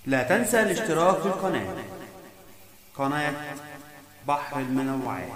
لا تنسى الاشتراك في القناة قناة بحر المنوعات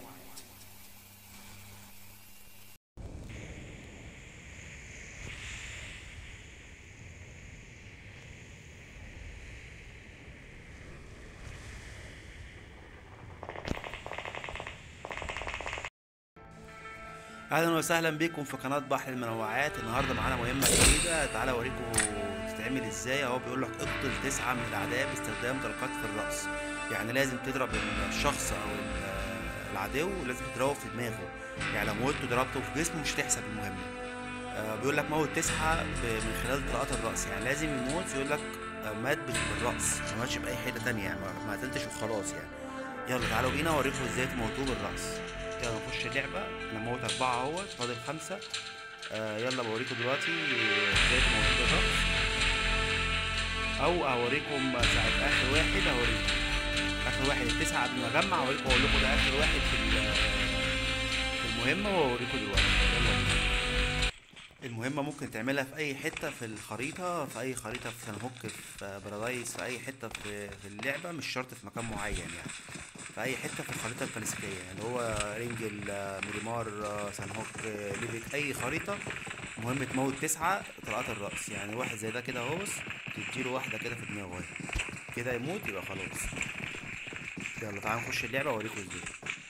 اهلا وسهلا بكم في قناه بحر المنوعات النهارده معانا مهمه جديده تعالى اوريكم تتعمل ازاي اهو بيقول لك اقتل تسعه من الاعداء باستخدام طلقات في الراس يعني لازم تضرب الشخص او ال- العدو لازم تضربه في دماغه يعني لو موته ضربته في جسمه مش هتحسب المهمه آه، بيقول لك موت تسعه ب- من خلال طلقات الراس يعني لازم يموت يقول لك آه، مات بالراس ما ماتش باي حته تانية يعني ما- ما قتلتش وخلاص يعني يلا تعالوا بينا اوريكم ازاي تموتوه بالراس يلا نخش اللعبة انا موت اربعة اهوت فاضل خمسة آه يلا بوريكم دلوقتي ازاي تموتوه بالراس او اوريكم ساعة اخر واحد اوريكم اخر واحد التسعة قبل ما اجمع اوريكم اقول لكم ده اخر واحد في ال- في المهمة واوريكم دلوقتي يلا بينا المهمة ممكن تعملها في أي حتة في الخريطة في أي خريطة في سنهوك في بارادايس في أي حتة في في اللعبة مش شرط في مكان معين يعني في أي حتة في الخريطة الكلاسيكية اللي هو رينجل آه، ميريمار آه، سنهوك آه، ليفيك أي خريطة مهم تموت تسعة طلقات الرأس يعني واحد زي ده كده اهو بص تديله واحدة كده في دماغه اهي كده يموت يبقى خلاص يلا تعالى نخش اللعبة وأوريكم ازاي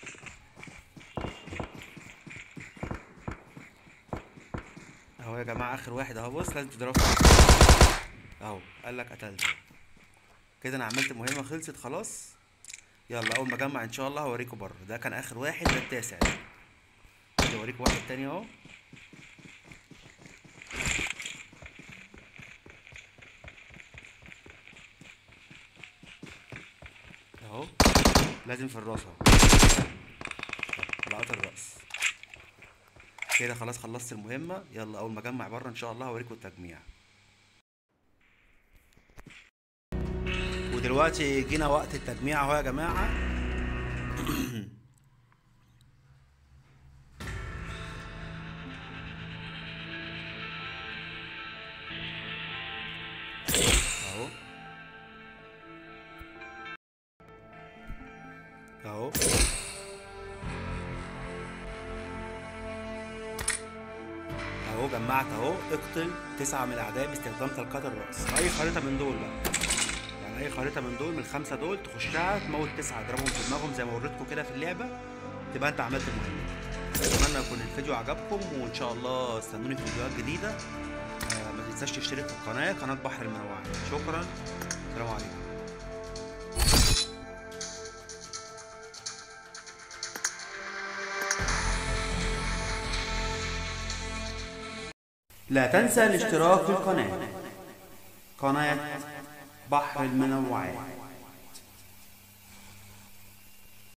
اهو يا جماعة آخر واحد اهو بص لازم تضربه اهو قال لك قتلته كده انا عملت مهمة خلصت خلاص يلا اول ما اجمع ان شاء الله هوريكم بره ده كان اخر واحد ده التاسع كده اوريكم واحد تاني اهو اهو لازم في الراس اهو طلعت الراس كده خلاص خلصت المهمة يلا اول ما اجمع بره ان شاء الله هوريكم التجميع ودلوقتي جينا وقت التجميع اهو يا جماعة اهو اهو اهو جمعت اهو اقتل تسعة من الاعداء باستخدام طلقات الرأس اي خريطة من دول بقى يعني اي خريطة من دول من الخمسة دول تخشها تموت تسعة تضربهم في دماغهم زي ما وريتكم كده في اللعبة تبقى انت عملت المهمة اتمنى يكون الفيديو عجبكم وان شاء الله استنوني في فيديوهات جديدة آه، ما تنساش تشترك في القناة قناة بحر المنوعات شكرا السلام عليكم لا تنسى الاشتراك في القناة قناة بحر المنوعات